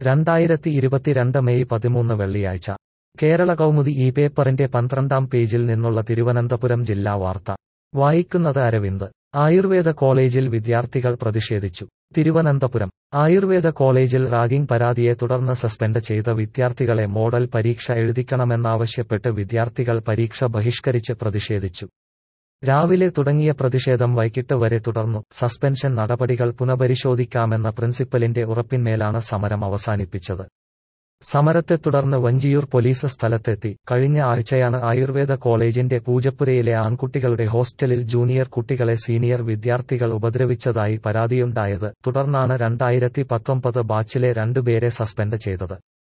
രണ്ടായിരത്തി ഇരുപത്തിരണ്ട് മെയ് പതിമൂന്ന് വെള്ളിയാഴ്ച കേരള കൗമുദി ഈ പേപ്പറിന്റെ പന്ത്രണ്ടാം പേജിൽ നിന്നുള്ള തിരുവനന്തപുരം ജില്ലാ വാർത്ത വായിക്കുന്നത് അരവിന്ദ് ആയുർവേദ കോളേജിൽ വിദ്യാർത്ഥികൾ പ്രതിഷേധിച്ചു തിരുവനന്തപുരം ആയുർവേദ കോളേജിൽ റാഗിംഗ് പരാതിയെ തുടർന്ന് സസ്പെൻഡ് ചെയ്ത വിദ്യാർത്ഥികളെ മോഡൽ പരീക്ഷ എഴുതിക്കണമെന്നാവശ്യപ്പെട്ട് വിദ്യാർത്ഥികൾ പരീക്ഷ ബഹിഷ്കരിച്ച് പ്രതിഷേധിച്ചു രാവിലെ തുടങ്ങിയ പ്രതിഷേധം വൈകിട്ട് വരെ തുടർന്നു സസ്പെൻഷൻ നടപടികൾ പുനഃപരിശോധിക്കാമെന്ന പ്രിൻസിപ്പലിന്റെ ഉറപ്പിന്മേലാണ് സമരം അവസാനിപ്പിച്ചത് സമരത്തെ തുടർന്ന് വഞ്ചിയൂർ പോലീസ് സ്ഥലത്തെത്തി കഴിഞ്ഞ ആഴ്ചയാണ് ആയുർവേദ കോളേജിന്റെ പൂജപ്പുരയിലെ ആൺകുട്ടികളുടെ ഹോസ്റ്റലിൽ ജൂനിയർ കുട്ടികളെ സീനിയർ വിദ്യാർത്ഥികൾ ഉപദ്രവിച്ചതായി പരാതിയുണ്ടായത് തുടർന്നാണ് രണ്ടായിരത്തി പത്തൊമ്പത് ബാച്ചിലെ രണ്ടുപേരെ സസ്പെൻഡ് ചെയ്തത്